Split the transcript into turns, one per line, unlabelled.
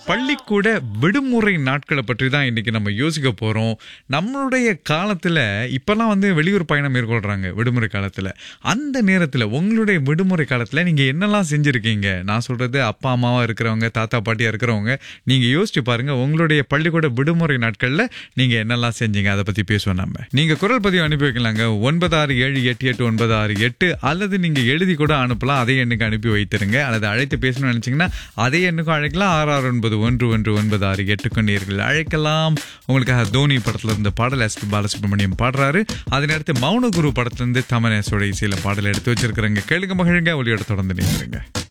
பள்ளிக்கூட விடுமுறை நாட்களை பற்றி தான் இன்னைக்கு நம்ம யோசிக்க போறோம் நம்மளுடைய காலத்துல இப்பெல்லாம் வந்து வெளியூர் பயணம் மேற்கொள்றாங்க விடுமுறை காலத்துல அந்த நேரத்துல உங்களுடைய விடுமுறை காலத்துல நீங்க என்னெல்லாம் செஞ்சிருக்கீங்க நான் சொல்றது அப்பா அம்மாவா இருக்கிறவங்க தாத்தா பாட்டியா இருக்கிறவங்க நீங்க யோசிச்சு பாருங்க உங்களுடைய பள்ளிக்கூட விடுமுறை நாட்கள்ல நீங்க என்னெல்லாம் செஞ்சீங்க அதை பத்தி பேசுவோம் நம்ம நீங்க குரல் பதிவு அனுப்பி வைக்கலாங்க ஒன்பது ஆறு ஏழு எட்டு எட்டு ஒன்பது ஆறு எட்டு அல்லது நீங்க எழுதி கூட அனுப்பலாம் அதே எண்ணுக்கு அனுப்பி வைத்திருங்க அல்லது அழைத்து பேசணும்னு நினைச்சீங்கன்னா அதே எண்ணுக்கும் அழைக்கலாம் ஆறு ஆறு ஒன்பது ஒன்று ஒன்று ஒன்பது ஆறு எட்டுக்கு நேர்கள் அழைக்கலாம் உங்களுக்காக தோனி படத்துல இருந்து பாடல் எஸ் பி பாலசுப்ரமணியம் பாடுறாரு அதனை அடுத்து மௌன குரு படத்துல இருந்து தமனேசோட இசையில பாடல் எடுத்து வச்சிருக்கிறேங்க கேளுங்க மகிழுங்க ஒளியோட தொடர்ந்து நீங்க